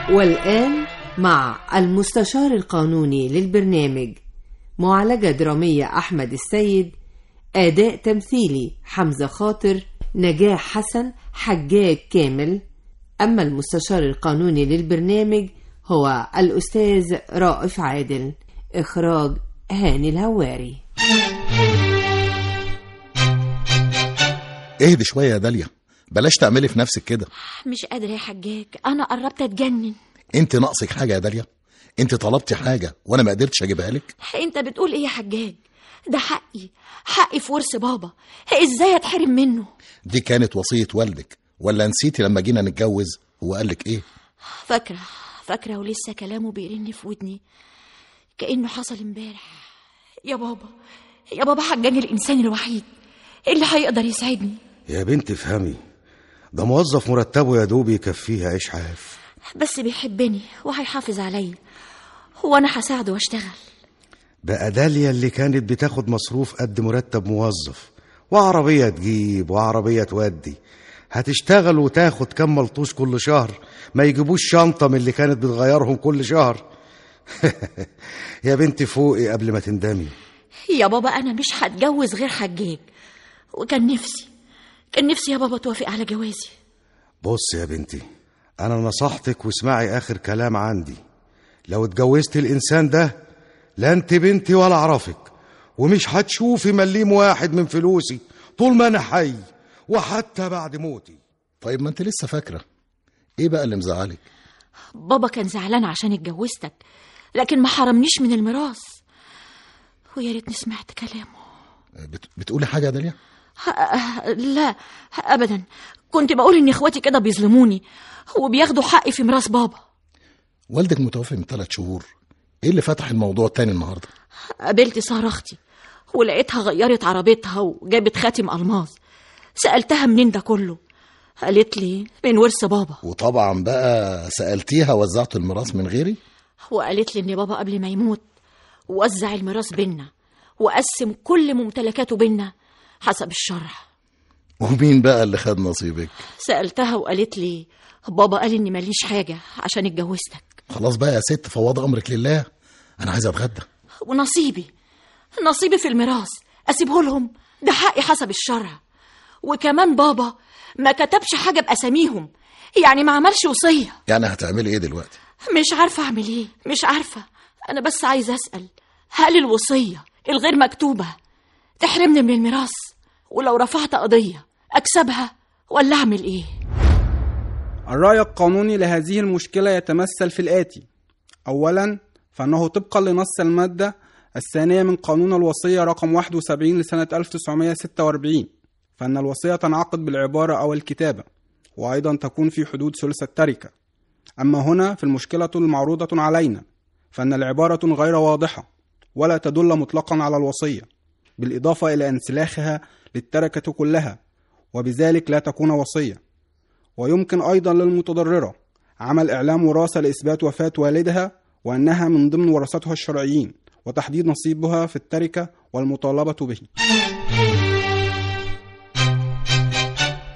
والآن مع المستشار القانوني للبرنامج معالجة درامية أحمد السيد أداء تمثيلي حمزة خاطر نجاح حسن حجاج كامل أما المستشار القانوني للبرنامج هو الأستاذ رائف عادل إخراج هاني الهواري اهدي شويه يا داليا بلاش تعملي في نفسك كده مش قادرة يا حجاج أنا قربت أتجنن انت ناقصك حاجه يا داليا انت طلبتي حاجه وانا ما قدرتش اجيبها لك أنت بتقول إيه يا حجاج ده حقي حقي في ورث بابا إزاي أتحرم منه دي كانت وصيه والدك ولا نسيتي لما جينا نتجوز هو قال لك ايه فاكرة فاكرة ولسه كلامه بيرن في ودني كأنه حصل امبارح يا بابا يا بابا حجاج الإنسان الوحيد اللي هيقدر يساعدني يا بنت افهمي ده موظف مرتبه يا دوب يكفيه عيش عاف بس بيحبني وهيحافظ عليا وأنا هساعده وأشتغل بقى داليا اللي كانت بتاخد مصروف قد مرتب موظف وعربية تجيب وعربية تودي هتشتغل وتاخد كم ملطوش كل شهر ما يجيبوش شنطة من اللي كانت بتغيرهم كل شهر يا بنت فوقي قبل ما تندمي يا بابا أنا مش هتجوز غير حجاج وكان نفسي كان نفسي يا بابا توافق على جوازي بص يا بنتي أنا نصحتك واسمعي آخر كلام عندي لو اتجوزت الإنسان ده لا أنت بنتي ولا أعرفك ومش هتشوفي مليم واحد من فلوسي طول ما أنا حي وحتى بعد موتي طيب ما انت لسه فاكره ايه بقى اللي مزعلك بابا كان زعلان عشان اتجوزتك لكن ما حرمنيش من الميراث ويا ريتني سمعت كلامه بت... بتقولي حاجه يا داليا ه- لا ابدا كنت بقول ان اخواتي كده بيظلموني وبياخدوا حقي في ميراث بابا والدك متوفي من ثلاث شهور ايه اللي فتح الموضوع تاني النهارده قابلت ساره اختي ولقيتها غيرت عربيتها وجابت خاتم الماظ سالتها منين ده كله قالت لي من ورث بابا وطبعا بقى سالتيها وزعت الميراث من غيري وقالت لي ان بابا قبل ما يموت وزع الميراث بينا وقسم كل ممتلكاته بينا حسب الشرع ومين بقى اللي خد نصيبك سألتها وقالت لي بابا قال إني ماليش حاجة عشان اتجوزتك خلاص بقى يا ست فوض امرك لله انا عايز اتغدى ونصيبي نصيبي في الميراث أسيبه لهم ده حقي حسب الشرع وكمان بابا ما كتبش حاجة بأساميهم يعني ما عملش وصية يعني هتعملي ايه دلوقتي مش عارفة أعمل إيه مش عارفة أنا بس عايزة أسأل هل الوصية الغير مكتوبة تحرمني من الميراث ولو رفعت قضية أكسبها ولا أعمل إيه الرأي القانوني لهذه المشكلة يتمثل في الآتي أولا فأنه طبقا لنص المادة الثانية من قانون الوصية رقم 71 لسنة 1946 فإن الوصية تنعقد بالعبارة أو الكتابة وأيضا تكون في حدود ثلث التركة أما هنا في المشكلة المعروضة علينا فإن العبارة غير واضحة ولا تدل مطلقا على الوصية بالإضافة إلى انسلاخها للتركة كلها وبذلك لا تكون وصية ويمكن أيضا للمتضررة عمل إعلام وراثة لإثبات وفاة والدها وأنها من ضمن ورثتها الشرعيين وتحديد نصيبها في التركة والمطالبة به